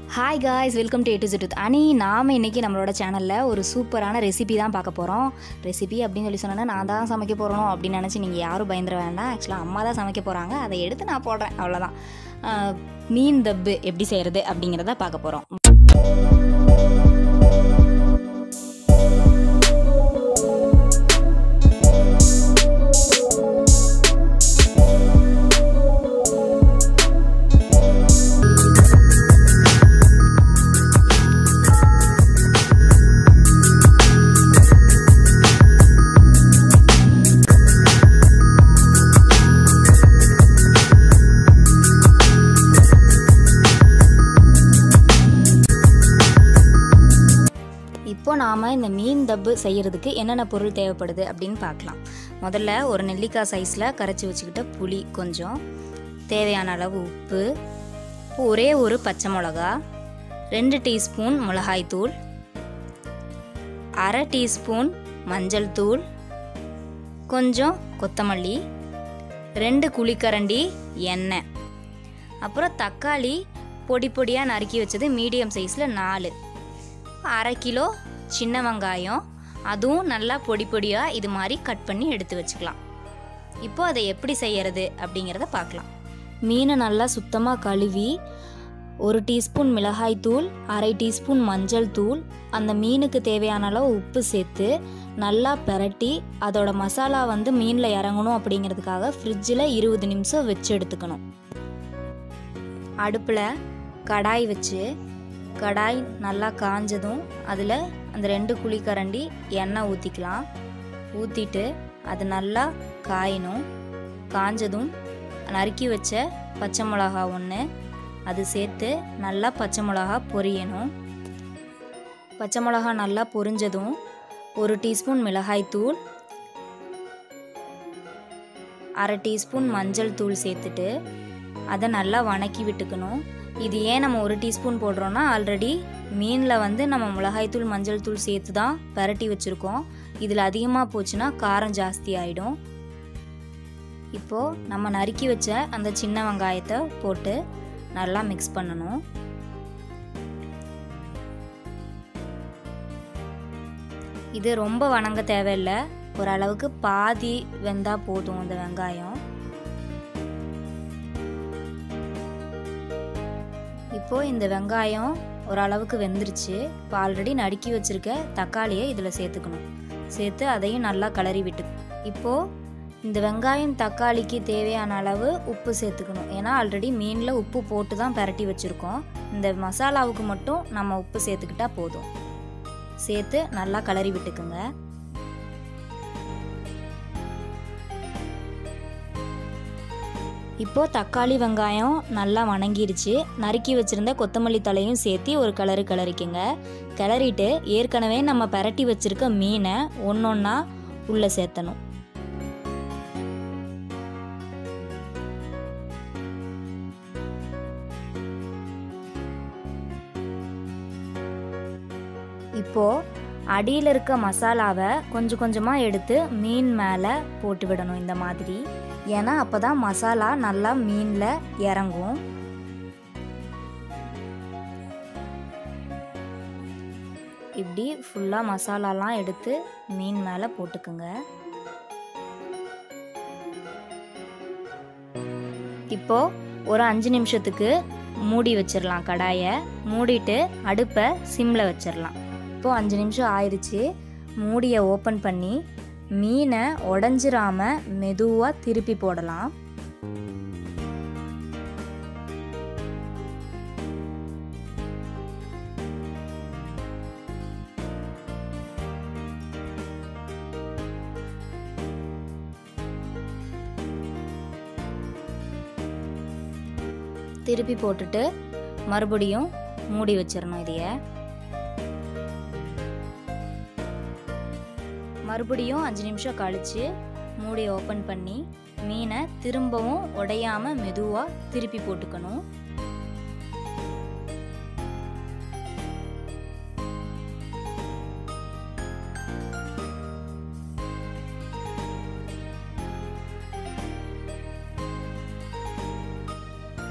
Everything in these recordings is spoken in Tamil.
hi guys welcome to A to Z அனி நாம் இன்றைக்கி நம்மளோட சேனலில் ஒரு சூப்பரான ரெசிபி தான் பார்க்க போகிறோம் ரெசிபி அப்படின்னு சொல்லி சொன்னேன்னா நான் தான் சமைக்க போகிறோம் அப்படின்னு நினச்சி நீங்கள் யாரும் பயந்துட வேண்டாம் ஆக்சுவலாக அம்மா தான் சமைக்க போகிறாங்க அதை எடுத்து நான் போடுறேன் அவ்வளோதான் ஆஹ், மீன் தப்பு எப்படி செய்கிறது அப்படிங்கிறத பார்க்க போகிறோம் இப்போ நாம் இந்த மீன் தப்பு செய்கிறதுக்கு என்னென்ன பொருள் தேவைப்படுது அப்படின்னு பார்க்கலாம் முதல்ல ஒரு நெல்லிக்காய் சைஸில் கரைச்சி வச்சுக்கிட்ட புளி கொஞ்சம் தேவையான அளவு உப்பு ஒரே ஒரு பச்சை மிளகா ரெண்டு டீஸ்பூன் மிளகாய்த்தூள் அரை டீஸ்பூன் மஞ்சள் தூள் கொஞ்சம் கொத்தமல்லி ரெண்டு குழிக்கரண்டி எண்ணெய் அப்புறம் தக்காளி பொடி பொடியாக நறுக்கி வச்சது மீடியம் சைஸில் நாலு அரை கிலோ சின்ன வெங்காயம் அதுவும் நல்லா பொடி பொடியாக இது மாதிரி கட் பண்ணி எடுத்து வச்சுக்கலாம் இப்போ அதை எப்படி செய்யறது அப்படிங்கிறத பார்க்கலாம் மீனை நல்லா சுத்தமாக கழுவி ஒரு டீஸ்பூன் மிளகாய் தூள் அரை டீஸ்பூன் மஞ்சள் தூள் அந்த மீனுக்கு தேவையான அளவு உப்பு சேர்த்து நல்லா பெரட்டி அதோட மசாலா வந்து மீனில் இறங்கணும் அப்படிங்கிறதுக்காக ஃப்ரிட்ஜில் இருபது நிமிஷம் வச்சு எடுத்துக்கணும் அடுப்பில் கடாய் வச்சு கடாய் நல்லா காஞ்சதும் அதில் அந்த ரெண்டு குழிக்கரண்டி எண்ணெய் ஊற்றிக்கலாம் ஊற்றிட்டு அது நல்லா காயணும் காஞ்சதும் நறுக்கி வச்ச பச்சை மிளகா ஒன்று அது சேர்த்து நல்லா பச்சை மிளகா பொரியணும் பச்சை மிளகா நல்லா பொரிஞ்சதும் ஒரு டீஸ்பூன் மிளகாய் தூள் அரை டீஸ்பூன் மஞ்சள் தூள் சேர்த்துட்டு அதை நல்லா வணக்கி விட்டுக்கணும் இது ஏன் நம்ம ஒரு டீஸ்பூன் போடுறோன்னா ஆல்ரெடி மீனில் வந்து நம்ம மிளகாய்த்தூள் மஞ்சள் தூள் சேர்த்து தான் பரட்டி வச்சுருக்கோம் இதில் அதிகமாக போச்சுன்னா காரம் ஜாஸ்தி ஆகிடும் இப்போது நம்ம நறுக்கி வச்ச அந்த சின்ன வெங்காயத்தை போட்டு நல்லா மிக்ஸ் பண்ணணும் இது ரொம்ப வணங்க தேவையில்லை ஓரளவுக்கு பாதி வெந்தா போதும் அந்த வெங்காயம் இப்போ இந்த வெங்காயம் ஓரளவுக்கு வெந்துருச்சு இப்போ ஆல்ரெடி நறுக்கி வச்சிருக்க தக்காளியை இதில் சேர்த்துக்கணும் சேர்த்து அதையும் நல்லா கிளறி விட்டு இப்போ இந்த வெங்காயம் தக்காளிக்கு தேவையான அளவு உப்பு சேர்த்துக்கணும் ஏன்னா ஆல்ரெடி மீனில் உப்பு போட்டு தான் பரட்டி வச்சுருக்கோம் இந்த மசாலாவுக்கு மட்டும் நம்ம உப்பு சேர்த்துக்கிட்டா போதும் சேர்த்து நல்லா கிளறி விட்டுக்குங்க இப்போ தக்காளி வெங்காயம் நல்லா வணங்கிருச்சு நறுக்கி வச்சிருந்த கொத்தமல்லி தலையும் சேர்த்து ஒரு கிளறு கிளறிக்குங்க கிளறிட்டு ஏற்கனவே நம்ம பரட்டி வச்சிருக்க மீனை ஒன்றொன்னா உள்ளே சேர்த்தணும் இப்போ அடியில் இருக்க மசாலாவை கொஞ்சம் கொஞ்சமாக எடுத்து மீன் மேலே போட்டு விடணும் இந்த மாதிரி ஏன்னா அப்போ தான் மசாலா நல்லா மீனில் இறங்கும் இப்படி ஃபுல்லாக மசாலாலாம் எடுத்து மீன் மேலே போட்டுக்குங்க இப்போ ஒரு அஞ்சு நிமிஷத்துக்கு மூடி வச்சிடலாம் கடாயை மூடிட்டு அடுப்பை சிம்மில் வச்சிடலாம் இப்போ அஞ்சு நிமிஷம் ஆயிடுச்சு மூடியை ஓப்பன் பண்ணி மீனை உடஞ்சிராம மெதுவாக திருப்பி போடலாம் திருப்பி போட்டுட்டு மறுபடியும் மூடி வச்சிடணும் இதைய மறுபடியும் அஞ்சு நிமிஷம் கழித்து மூடி ஓப்பன் பண்ணி மீனை திரும்பவும் உடையாம மெதுவாக திருப்பி போட்டுக்கணும்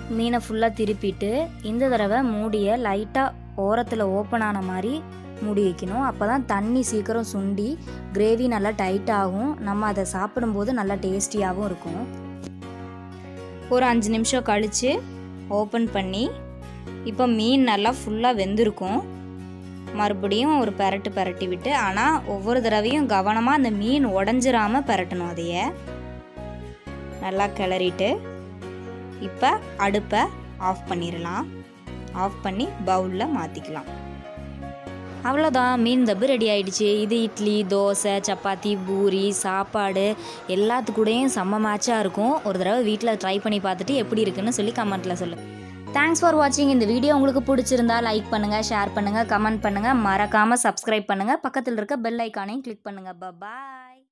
மீனை ஃபுல்லாக திருப்பிட்டு இந்த தடவை மூடியை லைட்டாக ஓரத்தில் ஓப்பன் ஆன மாதிரி மூடி வைக்கணும் அப்போ தான் தண்ணி சீக்கிரம் சுண்டி கிரேவி நல்லா டைட் ஆகும் நம்ம அதை சாப்பிடும்போது நல்லா டேஸ்டியாகவும் இருக்கும் ஒரு அஞ்சு நிமிஷம் கழித்து ஓப்பன் பண்ணி இப்போ மீன் நல்லா ஃபுல்லாக வெந்திருக்கும் மறுபடியும் ஒரு பெரட்டு பெரட்டி விட்டு ஆனால் ஒவ்வொரு தடவையும் கவனமாக அந்த மீன் உடஞ்சிராம பெரட்டணும் அதைய நல்லா கிளறிட்டு இப்போ அடுப்பை ஆஃப் பண்ணிடலாம் ஆஃப் பண்ணி பவுலில் மாற்றிக்கலாம் அவ்வளோதான் மீன் தப்பு ரெடி ஆயிடுச்சு இது இட்லி தோசை சப்பாத்தி பூரி சாப்பாடு எல்லாத்துக்கூடயும் செம்ம மேட்சாக இருக்கும் ஒரு தடவை வீட்டில் ட்ரை பண்ணி பார்த்துட்டு எப்படி இருக்குன்னு சொல்லி கமெண்ட்டில் சொல்லு தேங்க்ஸ் ஃபார் வாட்சிங் இந்த வீடியோ உங்களுக்கு பிடிச்சிருந்தா லைக் பண்ணுங்கள் ஷேர் பண்ணுங்கள் கமெண்ட் பண்ணுங்கள் மறக்காமல் சப்ஸ்கிரைப் பண்ணுங்கள் பக்கத்தில் இருக்க பெல் ஐக்கானையும் கிளிக் பண்ணுங்கள் பாய்